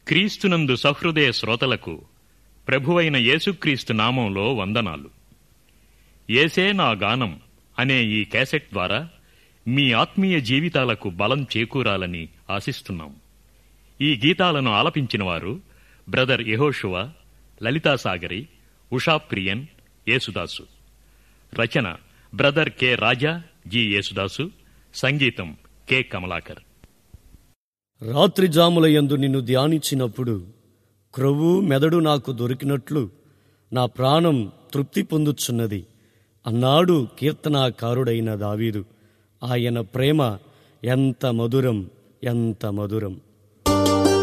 క్రీస్తునందు సహృదయ శ్రోతలకు ప్రభువైన యేసుక్రీస్తు నామంలో వందనాలు ఏసే నా గానం అనే ఈ క్యాసెట్ ద్వారా మీ ఆత్మీయ జీవితాలకు బలం చేకూరాలని ఆశిస్తున్నాం ఈ గీతాలను ఆలపించిన వారు బ్రదర్ యెహోషువ లలితా సాగరి ఉషా ప్రియన్ యేసుదాసు రచన brother K Raja G Yesudasu సంగీతం కె కమలాకర్ రాత్రి జాములయందు నిన్ను ధ్యానించినప్పుడు క్రొవ్వు మెదడు నాకు దొరికినట్లు నా ప్రాణం తృప్తి పొందుచున్నది అన్నాడు కీర్తనాకారుడైన దావీదు ఆయన ప్రేమ ఎంత మధురం ఎంత మధురం